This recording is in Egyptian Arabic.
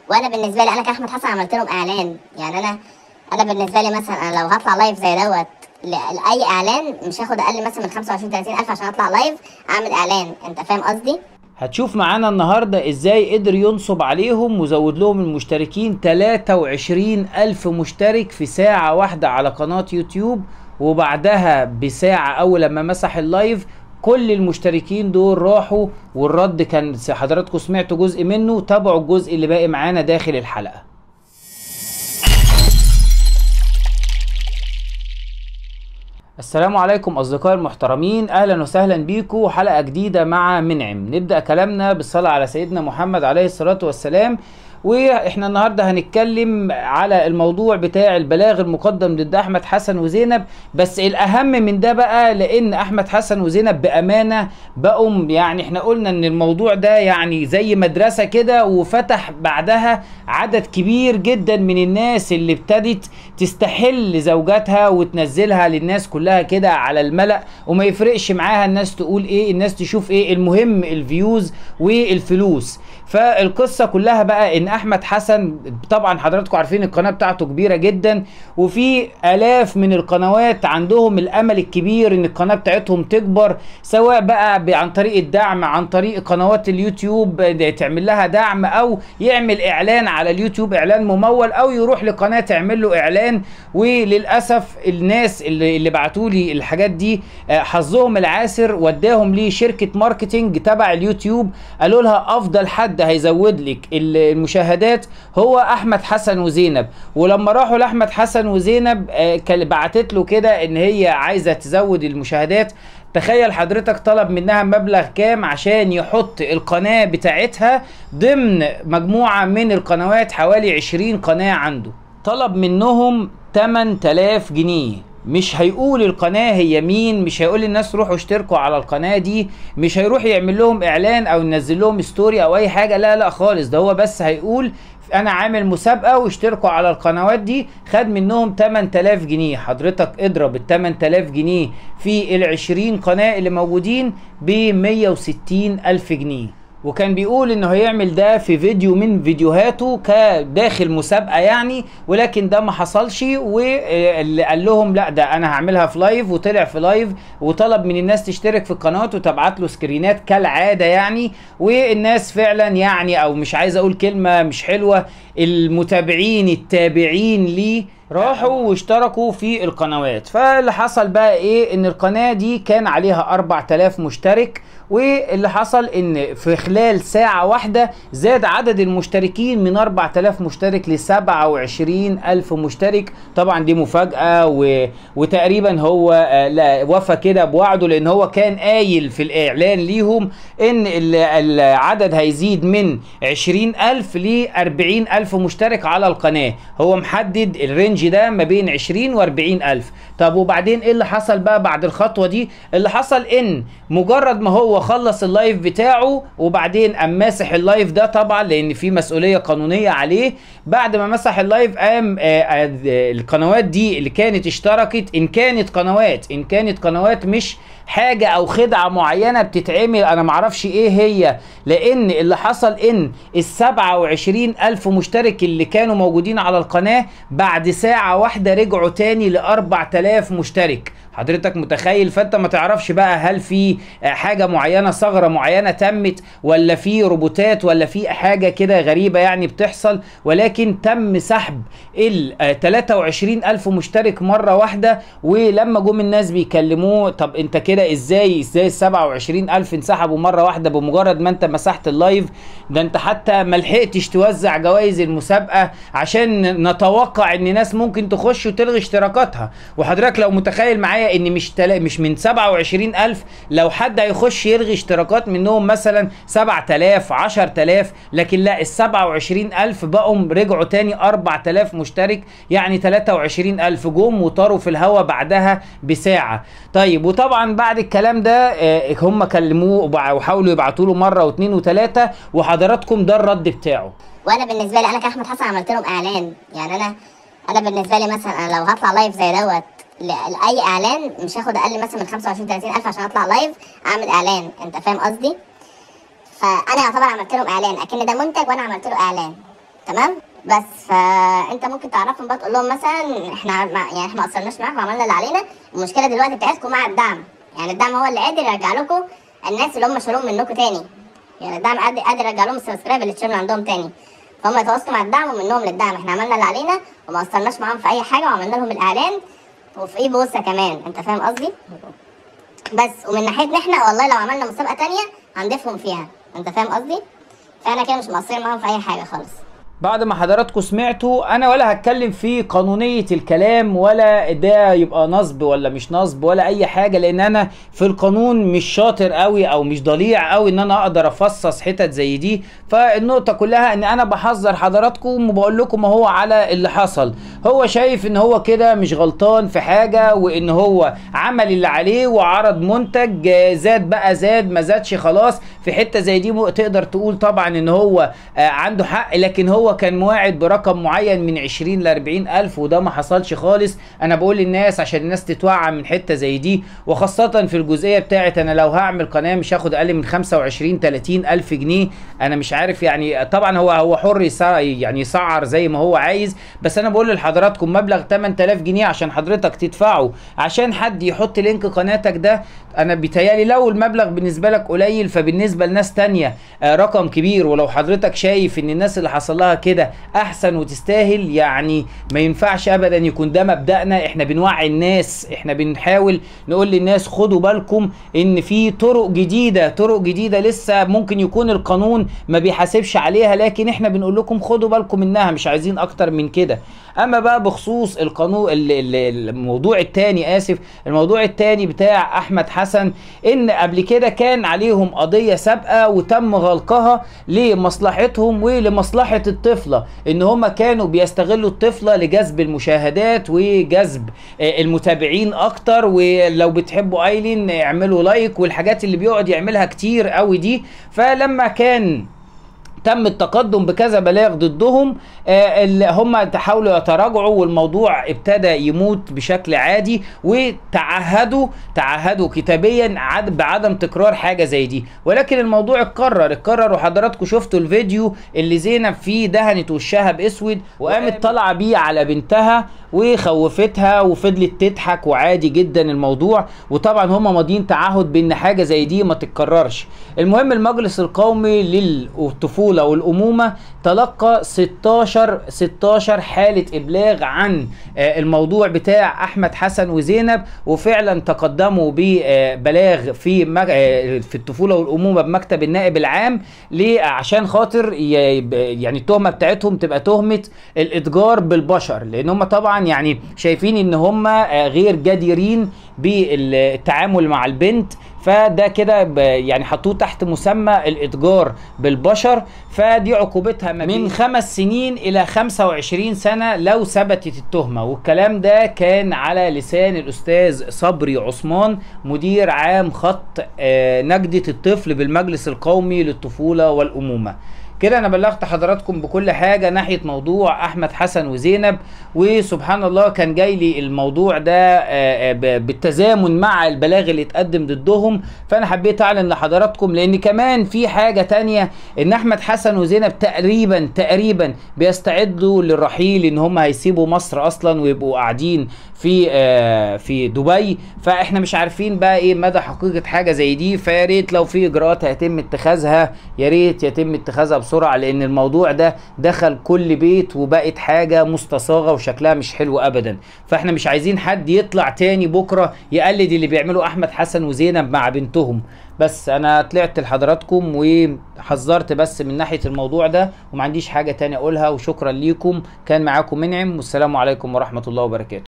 وانا بالنسبه لي انا كاحمد حسن عملت لهم اعلان يعني انا انا بالنسبه لي مثلا انا لو هطلع لايف زي دوت ل- لاي اعلان مش هاخد اقل مثلا من 25 30 الف عشان اطلع لايف اعمل اعلان انت فاهم قصدي هتشوف معانا النهاردة ازاي قدر ينصب عليهم وزود لهم المشتركين 23 ألف مشترك في ساعة واحدة على قناة يوتيوب وبعدها بساعة أول لما مسح اللايف كل المشتركين دول راحوا والرد كان حضراتكم سمعتوا جزء منه تابعوا الجزء اللي باقي معانا داخل الحلقة السلام عليكم اصدقائي المحترمين اهلا وسهلا بيكم حلقه جديده مع منعم نبدا كلامنا بالصلاه على سيدنا محمد عليه الصلاه والسلام واحنا النهارده هنتكلم على الموضوع بتاع البلاغ المقدم ضد احمد حسن وزينب بس الاهم من ده بقى لان احمد حسن وزينب بامانه بقوا يعني احنا قلنا ان الموضوع ده يعني زي مدرسه كده وفتح بعدها عدد كبير جدا من الناس اللي ابتدت تستحل زوجاتها وتنزلها للناس كلها كده على الملأ وما يفرقش معاها الناس تقول ايه الناس تشوف ايه المهم الفيوز والفلوس فالقصه كلها بقى ان احمد حسن طبعا حضراتكم عارفين القناه بتاعته كبيره جدا وفي الاف من القنوات عندهم الامل الكبير ان القناه بتاعتهم تكبر سواء بقى ب- عن طريق الدعم عن طريق قنوات اليوتيوب آه، تعمل لها دعم او يعمل اعلان على اليوتيوب اعلان ممول او يروح لقناه تعمل له اعلان وللاسف الناس اللي, اللي بعتوا لي الحاجات دي آه، حظهم العاسر وداهم لشركه ماركتينج تبع اليوتيوب قالوا لها افضل حد هيزود لك ال- المشاهدات هو احمد حسن وزينب ولما راحوا لاحمد حسن وزينب آه، كان- بعتت له كده ان هي عايزه تزود المشاهدات تخيل حضرتك طلب منها مبلغ كام عشان يحط القناة بتاعتها ضمن مجموعة من القنوات حوالي 20 قناة عنده طلب منهم 8000 جنيه مش هيقول القناة هي مين مش هيقول للناس روحوا اشتركوا على القناة دي مش هيروح يعمل لهم اعلان او ينزل لهم ستوري او اي حاجة لا لا خالص ده هو بس هيقول انا عامل مسابقة واشتركوا على القنوات دي خد منهم 8000 جنيه حضرتك اضرب ال 8000 جنيه في ال 20 قناة اللي موجودين ب 160 الف جنيه وكان بيقول انه هيعمل ده في فيديو من فيديوهاته كداخل مسابقه يعني ولكن ده ما حصلش واللي قال لهم لا ده انا هعملها في لايف وطلع في لايف وطلب من الناس تشترك في القناه وتبعت له سكرينات كالعاده يعني والناس فعلا يعني او مش عايز اقول كلمه مش حلوه المتابعين التابعين ليه راحوا واشتركوا في القنوات فاللي حصل بقى ايه ان القناة دي كان عليها 4000 مشترك واللي حصل ان في خلال ساعة واحدة زاد عدد المشتركين من 4000 مشترك ل 27000 مشترك طبعا دي مفاجأة و... وتقريبا هو آه، لا وفى كده بوعده لان هو كان قايل في الاعلان ليهم ان ال- العدد هيزيد من 20000 ل 40000 مشترك على القناة هو محدد الرينج ده ما بين 20 و 40000 طب وبعدين ايه اللي حصل بقى بعد الخطوة دي اللي حصل ان مجرد ما هو خلص اللايف بتاعه وبعدين قام ماسح اللايف ده طبعا لان في مسؤولية قانونية عليه بعد ما مسح اللايف قام آه، آه، القنوات دي اللي كانت اشتركت ان كانت قنوات ان كانت قنوات مش حاجة او خدعة معينة بتتعمل انا معرفش ايه هي لان اللي حصل ان ال 27 الف مشترك اللي كانوا موجودين على القناة بعد ساعة واحدة رجعوا تاني ل 4000 مشترك حضرتك متخيل فانت ما تعرفش بقى هل في آه، حاجة معينة ثغرة معينة تمت ولا في روبوتات ولا في حاجة كده غريبة يعني بتحصل ولكن تم سحب ال آه، 23 ألف مشترك مرة واحدة ولما جم الناس بيكلموه طب انت كده ازاي ازاي ال 27 ألف انسحبوا مرة واحدة بمجرد ما انت مسحت اللايف ده انت حتى ما لحقتش توزع جوائز المسابقة عشان نتوقع ان ناس ممكن تخش وتلغي اشتراكاتها وحضرتك لو متخيل معايا ان مش تلا مش من 27 ألف لو حد هيخش يلغي اشتراكات منهم مثلا 7000 10000 لكن لا ال 27 ألف بقوا رجعوا تاني 4000 مشترك يعني 23 ألف جم وطاروا في الهوا بعدها بساعة طيب وطبعا بعد الكلام ده آه، هم كلموه وبع- وحاولوا يبعتوا له مرة واثنين وثلاثة وحضراتكم ده الرد بتاعه وانا بالنسبه لي انا كاحمد حسن عملت لهم اعلان يعني انا انا بالنسبه لي مثلا انا لو هطلع لايف زي دوت ل- لاي اعلان مش هاخد اقل مثلا من 25 30 الف عشان اطلع لايف اعمل اعلان انت فاهم قصدي فانا يعتبر عملت لهم اعلان اكن ده منتج وانا عملت له اعلان تمام بس فانت ممكن تعرفهم بقى تقول لهم مثلا احنا ما يعني احنا ما قصرناش معاكم وعملنا اللي علينا المشكله دلوقتي بتاعتكم مع الدعم يعني الدعم هو اللي قادر يرجع لكم الناس اللي هم شالوهم منكم تاني يعني الدعم قادر قادر يرجع لهم السبسكرايب اللي اتشالوا عندهم تاني فهم يتواصلوا مع الدعم ومنهم للدعم احنا عملنا اللي علينا وما قصرناش معاهم في اي حاجه وعملنا لهم الاعلان وفي اي بوسه كمان انت فاهم قصدي بس ومن ناحيتنا احنا والله لو عملنا مسابقه تانية هنضيفهم فيها انت فاهم قصدي فاحنا كده مش مقصرين معاهم في اي حاجه خالص بعد ما حضراتكم سمعتوا انا ولا هتكلم في قانونية الكلام ولا ده يبقى نصب ولا مش نصب ولا اي حاجة لان انا في القانون مش شاطر قوي او مش ضليع قوي ان انا اقدر افصص حتت زي دي فالنقطة كلها ان انا بحذر حضراتكم وبقول لكم ما هو على اللي حصل هو شايف ان هو كده مش غلطان في حاجة وان هو عمل اللي عليه وعرض منتج آه، زاد بقى زاد ما زادش خلاص في حتة زي دي م- تقدر تقول طبعا ان هو آه، عنده حق لكن هو كان مواعد برقم معين من 20 ل 40 الف وده ما حصلش خالص انا بقول للناس عشان الناس تتوعى من حته زي دي وخاصه في الجزئيه بتاعت انا لو هعمل قناه مش هاخد اقل من 25 30 الف جنيه انا مش عارف يعني طبعا هو هو حر يسع- يعني يسعر زي ما هو عايز بس انا بقول لحضراتكم مبلغ 8000 جنيه عشان حضرتك تدفعه عشان حد يحط لينك قناتك ده انا بيتهيالي لو المبلغ بالنسبه لك قليل فبالنسبه لناس تانية آه، رقم كبير ولو حضرتك شايف ان الناس اللي حصل لها كده احسن وتستاهل يعني ما ينفعش ابدا يكون ده مبدأنا احنا بنوعي الناس احنا بنحاول نقول للناس خدوا بالكم ان في طرق جديده طرق جديده لسه ممكن يكون القانون ما بيحاسبش عليها لكن احنا بنقول لكم خدوا بالكم منها مش عايزين اكتر من كده اما بقى بخصوص القانون ال- ال- الموضوع التاني اسف الموضوع التاني بتاع احمد حسن ان قبل كده كان عليهم قضيه سابقه وتم غلقها لمصلحتهم ولمصلحه الطفله ان هم كانوا بيستغلوا الطفله لجذب المشاهدات وجذب آه، المتابعين اكتر ولو بتحبوا ايلين اعملوا لايك والحاجات اللي بيقعد يعملها كتير قوي دي فلما كان تم التقدم بكذا بلاغ ضدهم آه، اللي هم تحاولوا يتراجعوا والموضوع ابتدى يموت بشكل عادي وتعهدوا تعهدوا كتابيا عد بعدم تكرار حاجه زي دي ولكن الموضوع اتكرر اتكرر وحضراتكم شفتوا الفيديو اللي زينب فيه دهنت وشها باسود وقامت طالعه بيه على بنتها وخوفتها وفضلت تضحك وعادي جدا الموضوع وطبعا هم ماضيين تعهد بان حاجه زي دي ما تتكررش المهم المجلس القومي للطفوله والامومه تلقى 16 16 حاله ابلاغ عن آه، الموضوع بتاع احمد حسن وزينب وفعلا تقدموا ببلاغ في مج... آه، في الطفوله والامومه بمكتب النائب العام ليه عشان خاطر ي- يعني التهمه بتاعتهم تبقى تهمه الاتجار بالبشر لان هم طبعا يعني شايفين ان هم آه، غير جديرين بالتعامل مع البنت فده كده ب- يعني حطوه تحت مسمى الاتجار بالبشر فدي عقوبتها ما من خمس سنين الى 25 سنه لو ثبتت التهمه والكلام ده كان على لسان الاستاذ صبري عثمان مدير عام خط آه، نجده الطفل بالمجلس القومي للطفوله والامومه كده انا بلغت حضراتكم بكل حاجه ناحيه موضوع احمد حسن وزينب وسبحان الله كان جاي لي الموضوع ده آه، آه، ب- بالتزامن مع البلاغ اللي اتقدم ضدهم فانا حبيت اعلن لحضراتكم لان كمان في حاجه تانية ان احمد حسن وزينب تقريبا تقريبا بيستعدوا للرحيل ان هم هيسيبوا مصر اصلا ويبقوا قاعدين في آه، في دبي فاحنا مش عارفين بقى ايه مدى حقيقه حاجه زي دي فيا ريت لو في اجراءات هيتم اتخاذها يا ريت يتم اتخاذها بسرعه لان الموضوع ده دخل كل بيت وبقت حاجه مستصاغه وشكلها مش حلو ابدا فاحنا مش عايزين حد يطلع تاني بكره يقلد اللي بيعمله احمد حسن وزينب مع بنتهم بس انا طلعت لحضراتكم وحذرت بس من ناحيه الموضوع ده وما عنديش حاجه تاني اقولها وشكرا ليكم كان معاكم منعم والسلام عليكم ورحمه الله وبركاته